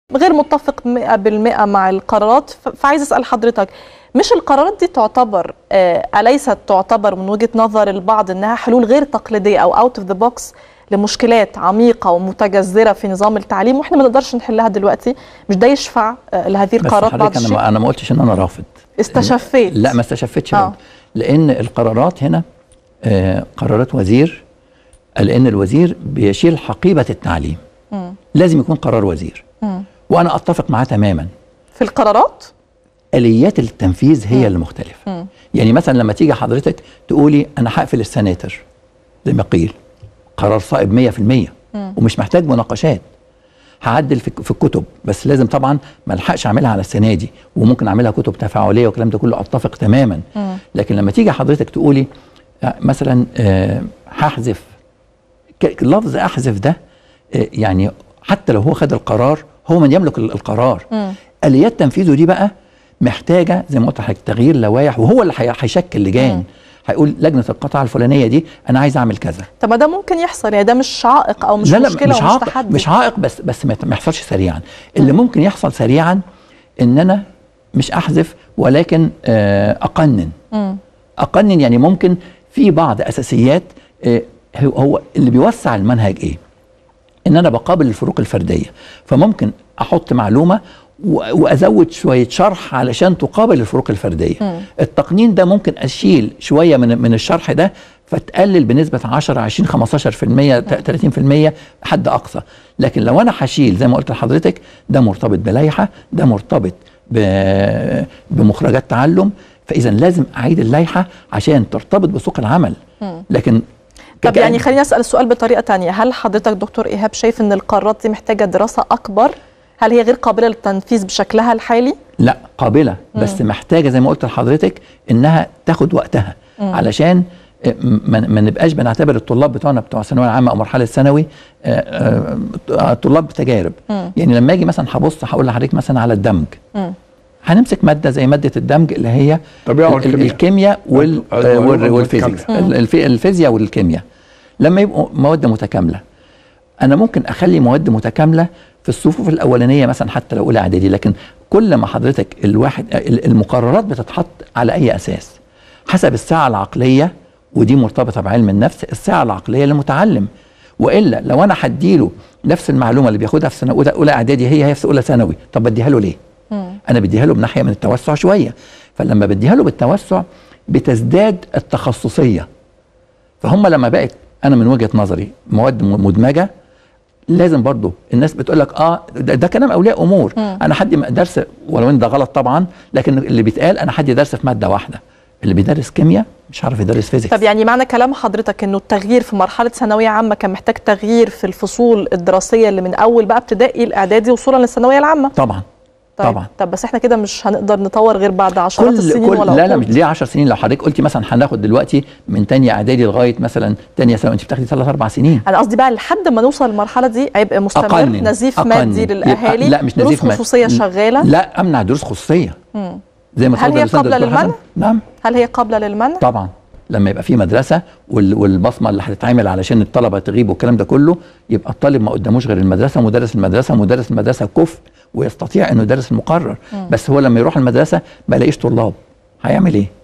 غير متفق 100% مع القرارات ف- فعايز اسال حضرتك مش القرارات دي تعتبر آه، اليست تعتبر من وجهه نظر البعض انها حلول غير تقليديه او اوت اوف ذا بوكس لمشكلات عميقه ومتجذره في نظام التعليم واحنا ما نقدرش نحلها دلوقتي مش ده يشفع آه، لهذه بس القرارات بعد حضرتك انا الشيء ما انا ما قلتش ان انا رافض استشفيت لا ما استشفتش آه. برضه. لان القرارات هنا آه قرارات وزير لان الوزير بيشيل حقيبه التعليم مم. لازم يكون قرار وزير مم. وانا اتفق معاه تماما في القرارات اليات التنفيذ هي اللي مختلفه مم. يعني مثلا لما تيجي حضرتك تقولي انا هقفل السناتر زي ما قيل قرار صائب 100% ومش محتاج مناقشات هعدل في في الكتب بس لازم طبعا ما الحقش اعملها على السنه دي وممكن اعملها كتب تفاعليه والكلام ده كله اتفق تماما لكن لما تيجي حضرتك تقولي آه، مثلا آه، هحذف ك- لفظ احذف ده آه، يعني حتى لو هو خد القرار هو من يملك ال- القرار اليات تنفيذه دي بقى محتاجه زي ما قلت لحضرتك تغيير لوائح وهو اللي هي- هيشكل لجان هيقول لجنه القطاع الفلانيه دي انا عايز اعمل كذا طب ما ده ممكن يحصل يعني ده مش عائق او مش لا لا مشكله مش ومش عائق تحدي مش عائق بس بس ما ما يحصلش سريعا اللي ممكن يحصل سريعا ان انا مش احذف ولكن آه، اقنن مم. اقنن يعني ممكن في بعض اساسيات آه، هو- هو اللي بيوسع المنهج ايه ان انا بقابل الفروق الفرديه فممكن احط معلومه و- وازود شويه شرح علشان تقابل الفروق الفرديه مم. التقنين ده ممكن اشيل شويه من من الشرح ده فتقلل بنسبه 10 20 15% ت- 30% حد اقصى لكن لو انا هشيل زي ما قلت لحضرتك ده مرتبط بلائحه ده مرتبط ب- بمخرجات تعلم فاذا لازم اعيد اللائحه عشان ترتبط بسوق العمل لكن طب كأن- يعني خليني اسال السؤال بطريقه تانية هل حضرتك دكتور ايهاب شايف ان القرارات دي محتاجه دراسه اكبر هل هي غير قابله للتنفيذ بشكلها الحالي لا قابله بس محتاجه زي ما قلت لحضرتك انها تاخد وقتها علشان آه، ما ما نبقاش بنعتبر الطلاب بتوعنا بتوع الثانويه العامه او مرحله الثانوي آه، آه، طلاب تجارب يعني لما اجي مثلا هبص هقول لحضرتك مثلا على الدمج مم. هنمسك ماده زي ماده الدمج اللي هي طبيعة ال- والكيمياء. الكيمياء وال علم- آه، علم- وال- علم والفيزيكس متكاملة. الف- الفيزياء والكيمياء لما يبقوا مواد متكامله انا ممكن اخلي مواد متكامله في الصفوف الاولانيه مثلا حتى لو اولى اعدادي لكن كل ما حضرتك الواحد ال- المقررات بتتحط على اي اساس حسب الساعه العقليه ودي مرتبطه بعلم النفس الساعه العقليه للمتعلم والا لو انا هديله نفس المعلومه اللي بياخدها في سنه اولى اولى اعدادي هي هي في اولى ثانوي طب بديها له ليه انا بديها له بناحيه من التوسع شويه فلما بديها له بالتوسع بتزداد التخصصيه فهم لما بقت انا من وجهه نظري مواد م- مدمجه لازم برضو الناس بتقول لك اه ده, ده كلام اولياء امور انا حدي م- درس ولو ان ده غلط طبعا لكن اللي بيتقال انا حدي درس في ماده واحده اللي بيدرس كيمياء مش عارف يدرس فيزيكس طب يعني معنى كلام حضرتك انه التغيير في مرحله ثانويه عامه كان محتاج تغيير في الفصول الدراسيه اللي من اول بقى ابتدائي الاعدادي وصولا للثانويه العامه طبعا طيب. طبعا طب بس احنا كده مش هنقدر نطور غير بعد عشرات كل السنين كل ولا لا لا عقود. مش ليه 10 سنين لو حضرتك قلتي مثلا هناخد دلوقتي من تانية اعدادي لغايه مثلا تانية ثانوي انت بتاخدي ثلاث اربع سنين انا قصدي بقى لحد ما نوصل للمرحله دي عبء مستمر أقنن. نزيف أقنن. مادي يبقى- للاهالي لا مش نزيف دروس مادي. خصوصيه شغاله لا امنع دروس خصوصيه زي ما هل اتفضل هي الأستاذ قابلة دكتور حسن. للمنع؟ نعم هل هي قابله للمنع طبعا لما يبقى في مدرسه وال- والبصمه اللي هتتعمل علشان الطلبه تغيب والكلام ده كله يبقى الطالب ما قداموش غير المدرسه مدرس المدرسه مدرس المدرسه كفء ويستطيع انه يدرس المقرر بس هو لما يروح المدرسه ما يلاقيش طلاب هيعمل ايه؟